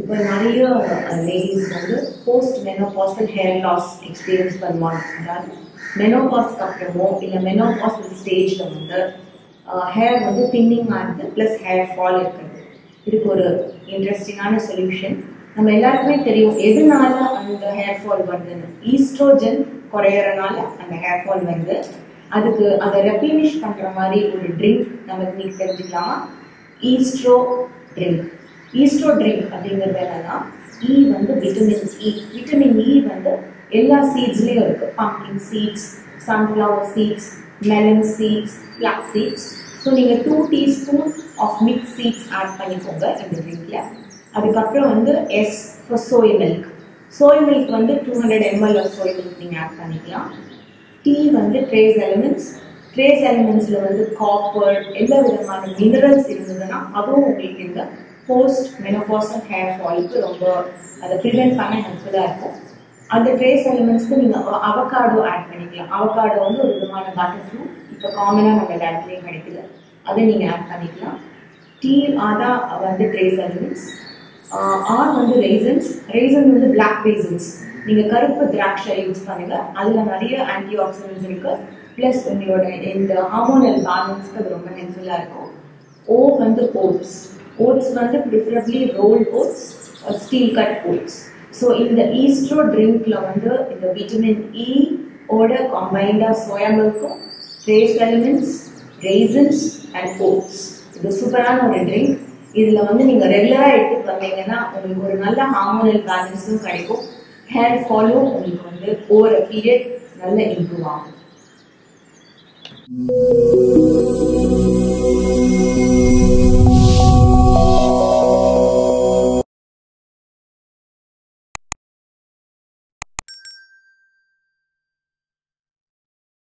இப்போ நிறைய லேடிஸ் வந்து post menopausal hair loss experience பண்ணுவாங்க அதாவது மெனோபாஸ்க்கு அப்புறமோ இல்லை மெனோபாசல் ஸ்டேஜில் வந்து ஹேர் வந்து தின்னிங் ஆகுது ப்ளஸ் ஹேர் ஃபால் இருக்கிறது இதுக்கு ஒரு இன்ட்ரெஸ்டிங்கான சொல்யூஷன் நம்ம எல்லாருக்குமே தெரியும் எதனால அந்த ஹேர் ஃபால் வருதுன்னு ஈஸ்ட்ரோஜன் குறையறனால அந்த ஹேர் ஃபால் வருது அதுக்கு அதை ரெப்ளினிஷ் பண்ற மாதிரி ஒரு ட்ரிங்க் நம்ம இன்னைக்கு தெரிஞ்சுக்கலாமா ஈஸ்ட்ரோ ட்ரிங்க் ஈஸ்ட்ரோ ட்ரிங்க் அப்படிங்கிறது என்னன்னா இ வந்து விட்டமின் இ விட்டமின் இ வந்து எல்லா சீட்ஸ்லயும் இருக்கு pumpkin seeds sunflower seeds melon seeds flax seeds so நீங்கள் two teaspoon of mix seeds add பண்ணிக்கோங்க இந்த ட்ரிங்க்ல அதுக்கப்புறம் வந்து as for soy milk soy milk வந்து two hundred ML of soy milk நீங்கள் ஆட் பண்ணிக்கலாம் டீ வந்து ட்ரேஸ் எலிமெண்ட்ஸ் ட்ரேஸ் எலிமெண்ட்ஸில் வந்து காப்பர் எல்லா விதமான மினரல்ஸ் இருந்ததுன்னா அதுவும் உங்களுக்கு இந்த போஸ்ட் மெனோபாசல் ஹேர் ஃபாலுக்கு ரொம்ப அதை ப்ரிவென்ட் பண்ண ஹெல்ப்ஃபுல்லாக இருக்கும் அந்த ட்ரேஸ் எலிமெண்ட்ஸ்க்கு நீங்கள் அவகாடோ ஆட் பண்ணிக்கலாம் அவகாடோ வந்து ஒரு விதமான பட்டர் ஃப்ரூட் இப்போ காமனாக நம்ம எல்லாத்துலேயும் கிடைக்குது அதை நீங்கள் ஆட் பண்ணிக்கலாம் டீ ஆதா வந்து ட்ரேஸ் எலிமெண்ட்ஸ் ஆர் வந்து ரெய்சன்ஸ் ரெய்சன் வந்து பிளாக் ரெய்சன்ஸ் நீங்கள் கருப்பு திராட்சை யூஸ் பண்ணுங்க அதில் நிறைய ஆன்டி ஆக்சிடென்ட்ஸ் இருக்கு ப்ளஸ் உங்களோட இந்த ஹார்மோனல் பேலன்ஸ்க்கு அது ரொம்ப ஹெல்ப்ஃபுல்லாக இருக்கும் ஓ வந்து ஓட்ஸ் ஓட்ஸ் வந்து preferably roll oats steel cut oats so இந்த ஈஸ்ட்ரோ ட்ரிங்க்ல வந்து இந்த விட்டமின் இ ஓட கம்பைண்டாக சோயா மில்க்கும் trace elements raisins and oats இது சூப்பரான ஒரு ட்ரிங்க் இதில் வந்து நீங்கள் ரெகுலராக எடுத்துட்டு வந்தீங்கன்னா உங்களுக்கு ஒரு நல்ல ஹார்மோனல் பேலன்ஸும் கிடைக்கும் ஹேர் ஃபாலும் உங்களுக்கு வந்து ஓவர் பீரியட் நல்ல இம்ப்ரூவ் ஆகும் Thank you.